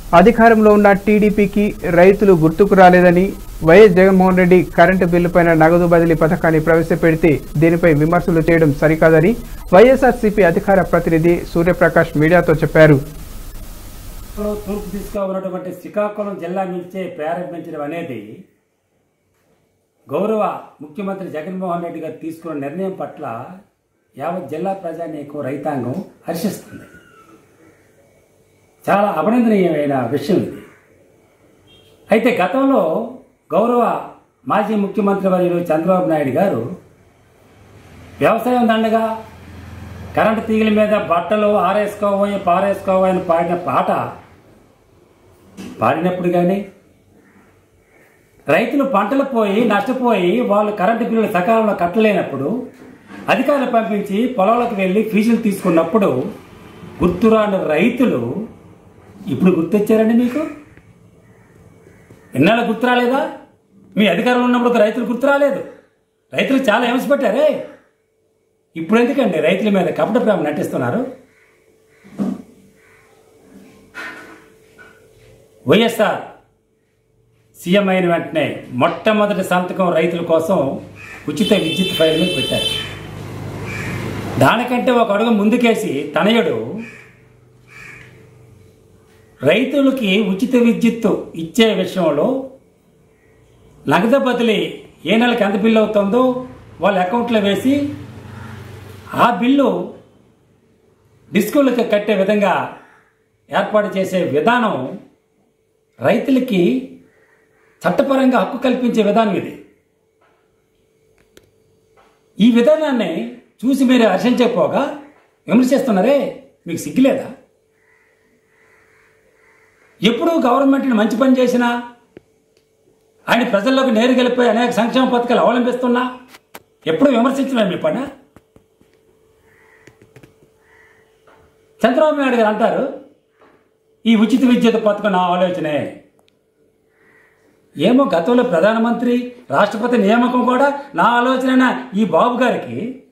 అధికారంలో ఉన్న టీడీపీకి రైతులు గుర్తుకు రాలేదని వైఎస్ జగన్మోహన్ రెడ్డి కరెంటు బిల్లుపైన నగదు బదిలీ పథకాన్ని ప్రవేశపెడితే దీనిపై విమర్శలు చేయడం సరికాదని వైఎస్ఆర్సీపీ అధికార ప్రతినిధి సూర్యప్రకాష్ మీడియాతో చెప్పారు లో తూర్పు దిశగా ఉన్నటువంటి శ్రీకాకుళం జిల్లా నుంచే ప్రారంభించడం అనేది గౌరవ ముఖ్యమంత్రి జగన్మోహన్ రెడ్డి గారు తీసుకున్న నిర్ణయం పట్ల యావత్ జిల్లా ప్రజానీకం రైతాంగం హర్షిస్తుంది చాలా అభినందనీయమైన విషయం ఇది అయితే గతంలో గౌరవ మాజీ ముఖ్యమంత్రి వర్యులు చంద్రబాబు నాయుడు గారు వ్యవసాయం దండగా కరెంటు తీగల మీద బట్టలు ఆరేసుకోబోయి పారేసుకోబోయి అని పాడిన పాట పాడినప్పుడు కానీ రైతులు పంటలు పోయి నష్టపోయి వాళ్ళు కరెంటు బిల్లులు సకాలంలో కట్టలేనప్పుడు అధికారులు పంపించి పొలాలకు వెళ్ళి ఫీజులు తీసుకున్నప్పుడు గుర్తురాని రైతులు ఇప్పుడు గుర్తొచ్చారండి మీకు ఎన్నాళ్ళు గుర్తు రాలేదా మీ అధికారంలో ఉన్నప్పుడు రైతులు గుర్తు రాలేదు రైతులు చాలా హింస పెట్టారే ఇప్పుడు ఎందుకండి రైతుల మీద కపట ప్రేమ నటిస్తున్నారు వైఎస్ఆర్ సీఎం అయిన వెంటనే మొట్టమొదటి సంతకం రైతుల కోసం ఉచిత విద్యుత్ ఫైల్ మీద పెట్టారు దానికంటే ఒక అడుగు ముందుకేసి తనయుడు రైతులకి ఉచిత విద్యుత్ ఇచ్చే విషయంలో నగదు బదిలీ ఏ నెలకు ఎంత బిల్లు అవుతుందో వాళ్ళ అకౌంట్లో వేసి ఆ బిల్లు డిస్కులకు కట్టే విధంగా ఏర్పాటు చేసే విధానం రైతులకి చట్టపరంగా హక్కు కల్పించే విధానం ఇది ఈ విధానాన్ని చూసి మీరు హర్షించకపోగా విమర్శిస్తున్నారే మీకు సిగ్గులేదా ఎప్పుడు గవర్నమెంట్ని మంచి పని చేసినా ఆయన ప్రజల్లోకి నేరు గెలిపోయి అనేక సంక్షేమ పథకాలు అవలంబిస్తున్నా ఎప్పుడు విమర్శించలే మీ పని చంద్రబాబు నాయుడు గారు అంటారు ఈ ఉచిత విద్యుత్ పథకం నా ఆలోచనే ఏమో గతంలో ప్రధానమంత్రి రాష్ట్రపతి నియామకం కూడా నా ఆలోచన ఈ బాబు గారికి